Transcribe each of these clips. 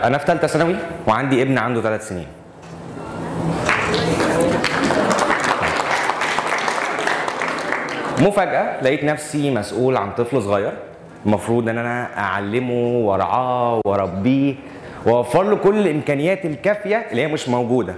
انا في ثالثه ثانوي وعندي ابن عنده ثلاث سنين مفاجاه لقيت نفسي مسؤول عن طفل صغير المفروض ان انا اعلمه وارعاه واربيه واوفر له كل الامكانيات الكافيه اللي هي مش موجوده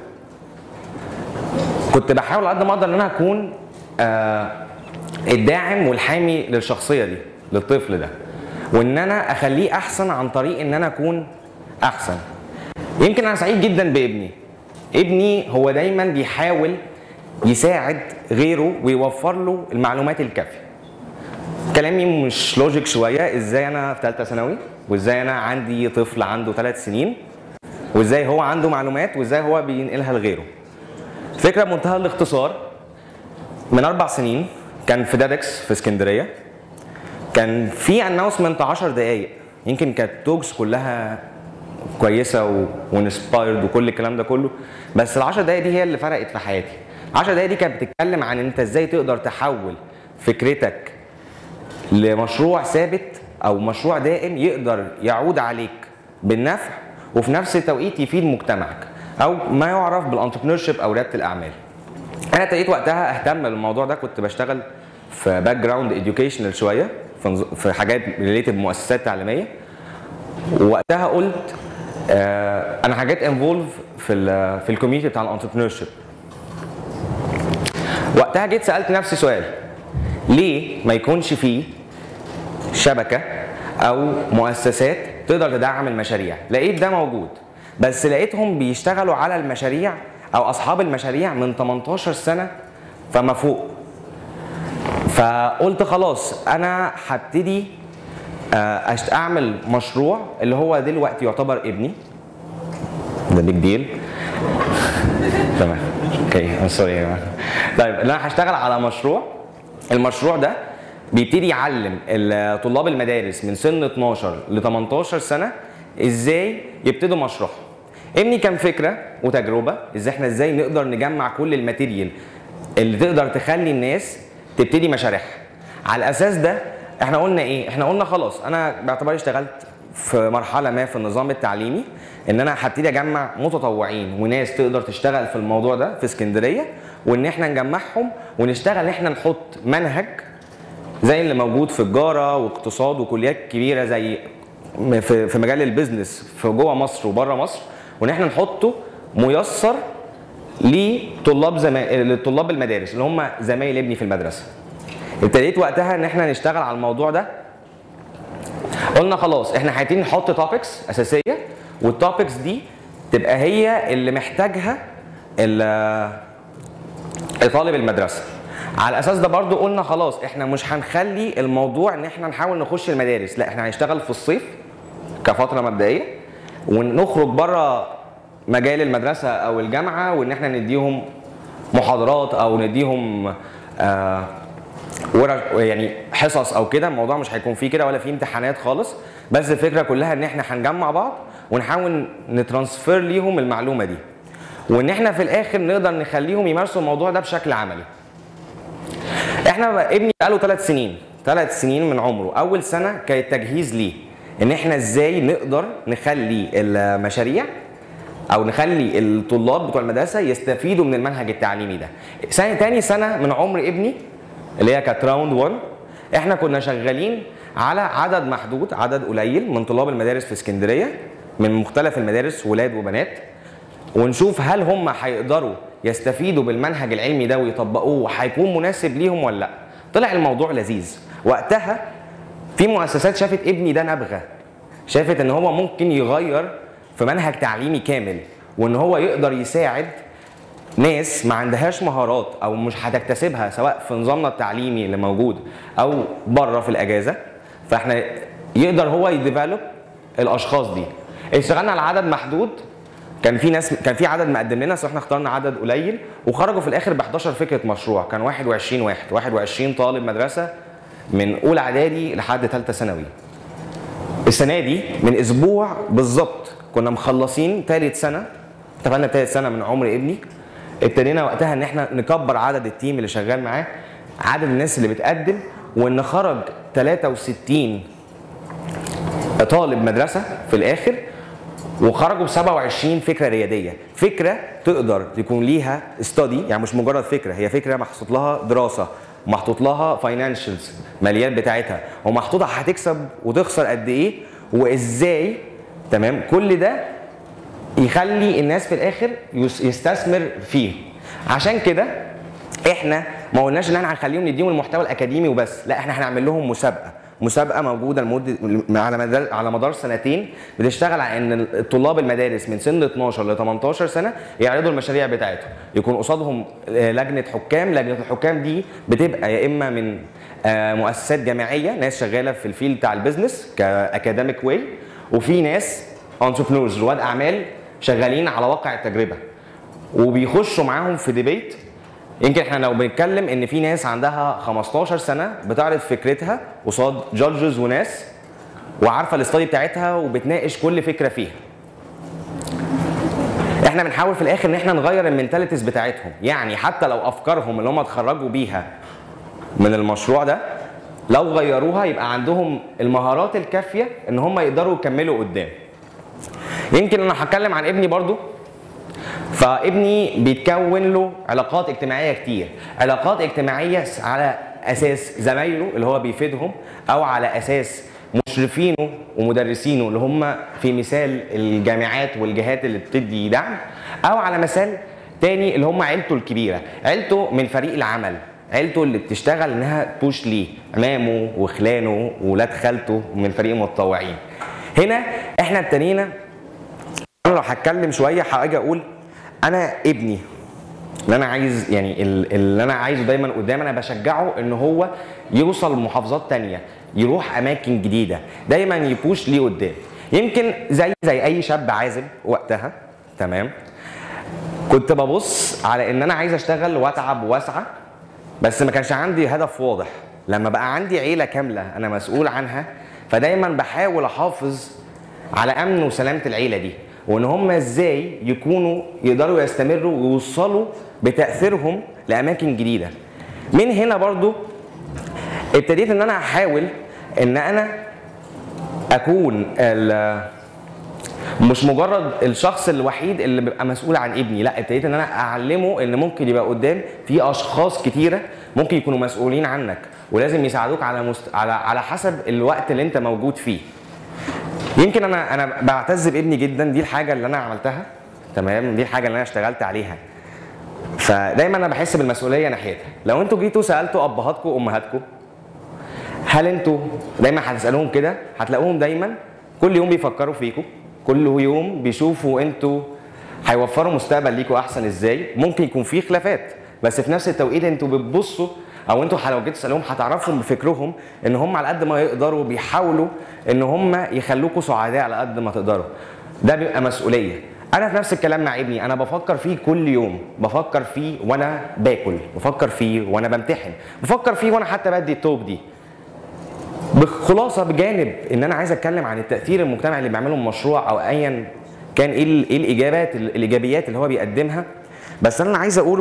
كنت بحاول على قد ما اقدر ان انا اكون آه الداعم والحامي للشخصيه دي للطفل ده وان انا اخليه احسن عن طريق ان انا اكون احسن يمكن انا سعيد جدا بابني ابني هو دايما بيحاول يساعد غيره ويوفر له المعلومات الكافيه كلامي مش لوجيك شويه ازاي انا في ثالثه ثانوي وازاي انا عندي طفل عنده ثلاث سنين وازاي هو عنده معلومات وازاي هو بينقلها لغيره فكره بمنتهى الاختصار من اربع سنين كان في دادكس في اسكندريه كان في اناونسمنت 10 دقائق يمكن كانت توكس كلها كويسه وانسبايرد وكل الكلام ده كله بس ال 10 دقائق دي هي اللي فرقت في حياتي 10 دقائق دي كانت بتتكلم عن انت ازاي تقدر تحول فكرتك لمشروع ثابت او مشروع دائم يقدر يعود عليك بالنفع وفي نفس التوقيت يفيد مجتمعك او ما يعرف بالانتربرنور او رياده الاعمال انا ابتديت وقتها اهتم بالموضوع ده كنت بشتغل في باك جراوند اديوكيشنال شويه في حاجات ريليتد بمؤسسات تعليميه ووقتها قلت آه انا حاجات انفولف في ال في الكوميونتي بتاع الانتربرنور وقتها جيت سالت نفسي سؤال ليه ما يكونش فيه شبكه او مؤسسات تقدر تدعم المشاريع لقيت ده موجود بس لقيتهم بيشتغلوا على المشاريع او اصحاب المشاريع من 18 سنه فما فوق فقلت خلاص انا هبتدي اعمل مشروع اللي هو دلوقتي يعتبر ابني ده بيج ديل تمام اوكي ام سوري طيب انا هشتغل على مشروع المشروع ده بيبتدي يعلم طلاب المدارس من سن 12 ل 18 سنه ازاي يبتدوا مشروع ابني كان فكره وتجربه ازاي احنا ازاي نقدر نجمع كل الماتيريال اللي تقدر تخلي الناس تبتدي مشاريعها على الاساس ده احنا قلنا ايه احنا قلنا خلاص انا باعتباري اشتغلت في مرحله ما في النظام التعليمي ان انا هبتدي اجمع متطوعين وناس تقدر تشتغل في الموضوع ده في اسكندريه وان احنا نجمعهم ونشتغل ان احنا نحط منهج زي اللي موجود في تجاره واقتصاد وكليات كبيره زي في في مجال البيزنس في جوه مصر وبره مصر وان احنا نحطه ميسر لطلاب زما... لطلاب المدارس اللي هم زمايل ابني في المدرسه. ابتديت وقتها ان احنا نشتغل على الموضوع ده قلنا خلاص احنا هنبتدي نحط توبكس اساسيه والتوبكس دي تبقى هي اللي محتاجها طالب المدرسه. على الاساس ده برضو قلنا خلاص احنا مش هنخلي الموضوع ان احنا نحاول نخش المدارس لا احنا هنشتغل في الصيف كفتره مبدئيه ونخرج بره مجال المدرسه او الجامعه وان احنا نديهم محاضرات او نديهم آه ورش يعني حصص او كده الموضوع مش هيكون فيه كده ولا فيه امتحانات خالص بس الفكره كلها ان احنا هنجمع بعض ونحاول نترانسفير ليهم المعلومه دي وان احنا في الاخر نقدر نخليهم يمارسوا الموضوع ده بشكل عملي احنا ابني بقاله ثلاث سنين ثلاث سنين من عمره اول سنه كانت تجهيز ليه ان احنا ازاي نقدر نخلي المشاريع او نخلي الطلاب بتوع المدرسه يستفيدوا من المنهج التعليمي ده سنه تاني سنه من عمر ابني اللي هي كانت راوند 1 احنا كنا شغالين على عدد محدود عدد قليل من طلاب المدارس في اسكندريه من مختلف المدارس ولاد وبنات ونشوف هل هم هيقدروا يستفيدوا بالمنهج العلمي ده ويطبقوه وهيكون مناسب ليهم ولا لا طلع الموضوع لذيذ وقتها في مؤسسات شافت ابني ده نبغه شافت ان هو ممكن يغير في منهج تعليمي كامل وان هو يقدر يساعد ناس ما عندهاش مهارات او مش هتكتسبها سواء في نظامنا التعليمي اللي موجود او بره في الاجازه فاحنا يقدر هو يديفلوب الاشخاص دي اشتغلنا على عدد محدود كان في ناس كان في عدد مقدم لنا بس احنا اخترنا عدد قليل وخرجوا في الاخر ب 11 فكره مشروع كان 21 واحد 21 طالب مدرسه من اولى اعدادي لحد ثالثه ثانوي السنه دي من اسبوع بالظبط كنا مخلصين ثالث سنه اتفقنا ثالث سنه من عمر ابني ابتدينا وقتها ان احنا نكبر عدد التيم اللي شغال معاه عدد الناس اللي بتقدم وان خرج 63 طالب مدرسه في الاخر وخرجوا ب 27 فكره رياديه فكره تقدر يكون ليها استادي يعني مش مجرد فكره هي فكره محطوط لها دراسه محطوط لها فاينانشالز ماليات بتاعتها ومحطوطه هتكسب وتخسر قد ايه وازاي تمام كل ده يخلي الناس في الاخر يس- يستثمر فيه عشان كده احنا ما قلناش ان احنا هنخليهم نديهم المحتوى الاكاديمي وبس لا احنا هنعمل لهم مسابقه مسابقه موجوده لمده على مدار على مدار سنتين بتشتغل على ان الطلاب المدارس من سن 12 ل 18 سنه يعرضوا المشاريع بتاعتهم يكون قصادهم آه، لجنه حكام لجنه الحكام دي بتبقى يا اما من آه، مؤسسات جامعيه ناس شغاله في الفيلد بتاع البيزنس كاكاديميك واي وفي ناس انتربرنورز رواد اعمال شغالين على واقع التجربه وبيخشوا معاهم في ديبيت يمكن احنا لو بنتكلم ان في ناس عندها 15 سنه بتعرض فكرتها قصاد جادجز وناس وعارفه الاستادي بتاعتها وبتناقش كل فكره فيها احنا بنحاول في الاخر ان احنا نغير المنتاليتيز بتاعتهم يعني حتى لو افكارهم اللي هم اتخرجوا بيها من المشروع ده لو غيروها يبقى عندهم المهارات الكافيه ان هم يقدروا يكملوا قدام يمكن انا هتكلم عن ابني برضو فابني بيتكون له علاقات اجتماعيه كتير علاقات اجتماعيه على اساس زمايله اللي هو بيفيدهم او على اساس مشرفينه ومدرسينه اللي هم في مثال الجامعات والجهات اللي بتدي دعم او على مثال تاني اللي هم عيلته الكبيره عيلته من فريق العمل عيلته اللي بتشتغل انها تبوش ليه عمامه وخلانه وولاد خالته من فريق المتطوعين هنا احنا ابتدينا انا لو هتكلم شويه هاجي اقول انا ابني اللي انا عايز يعني ال- اللي انا عايزه دايما قدام انا بشجعه ان هو يوصل لمحافظات تانية يروح اماكن جديده دايما يبوش ليه قدام يمكن زي زي اي شاب عازب وقتها تمام كنت ببص على ان انا عايز اشتغل واتعب واسعى بس ما كانش عندي هدف واضح لما بقى عندي عيله كامله انا مسؤول عنها فدايما بحاول احافظ على امن وسلامه العيله دي وان هم ازاي يكونوا يقدروا يستمروا ويوصلوا بتاثيرهم لاماكن جديده من هنا برضو ابتديت ان انا احاول ان انا اكون ال- مش مجرد الشخص الوحيد اللي بيبقى مسؤول عن ابني لا ابتديت ان انا اعلمه ان ممكن يبقى قدام في اشخاص كتيره ممكن يكونوا مسؤولين عنك ولازم يساعدوك على مست... على على حسب الوقت اللي انت موجود فيه يمكن انا انا بعتز بابني جدا دي الحاجه اللي انا عملتها تمام دي الحاجه اللي انا اشتغلت عليها فدايما انا بحس بالمسؤوليه ناحيتها لو انتوا جيتوا سالتوا ابهاتكم وامهاتكم هل انتوا دايما هتسالوهم كده هتلاقوهم دايما كل يوم بيفكروا فيكم كل يوم بيشوفوا انتوا هيوفروا مستقبل ليكوا احسن ازاي ممكن يكون في خلافات بس في نفس التوقيت انتوا بتبصوا او انتوا لو جيت تسالوهم هتعرفوا بفكرهم ان هم على قد ما يقدروا بيحاولوا ان هم يخلوكوا سعداء على قد ما تقدروا ده بيبقى مسؤوليه انا في نفس الكلام مع ابني انا بفكر فيه كل يوم بفكر فيه وانا باكل بفكر فيه وانا بمتحن بفكر فيه وانا حتى بدي التوب دي بخلاصه بجانب ان انا عايز اتكلم عن التاثير المجتمعي اللي بيعمله المشروع او ايا كان ايه ال- ايه الاجابات الايجابيات اللي هو بيقدمها بس انا عايز اقوله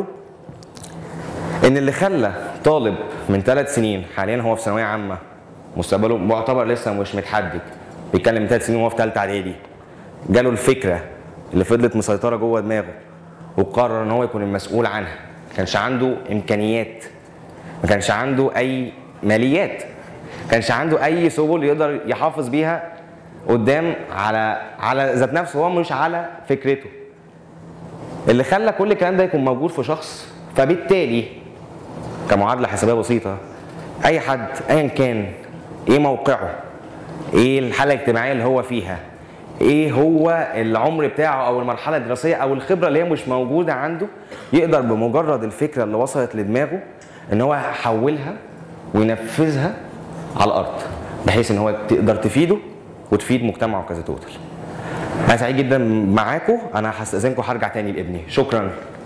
ان اللي خلى طالب من ثلاث سنين حاليا هو في ثانويه عامه مستقبله معتبر لسه مش متحدد بيتكلم من ثلاث سنين وهو في ثالثه اعدادي جاله الفكره اللي فضلت مسيطره جوه دماغه وقرر ان هو يكون المسؤول عنها ما كانش عنده امكانيات ما كانش عنده اي ماليات ما كانش عنده اي سبل يقدر يحافظ بيها قدام على على ذات نفسه هو مش على فكرته اللي خلى كل الكلام ده يكون موجود في شخص فبالتالي كمعادله حسابيه بسيطه اي حد ايا كان ايه موقعه ايه الحاله الاجتماعيه اللي هو فيها ايه هو العمر بتاعه او المرحله الدراسيه او الخبره اللي هي مش موجوده عنده يقدر بمجرد الفكره اللي وصلت لدماغه ان هو يحولها وينفذها على الارض بحيث ان هو تقدر تفيده وتفيد مجتمعه كذا توتال انا سعيد جدا معاكم انا هستاذنكم هرجع تاني لابني شكرا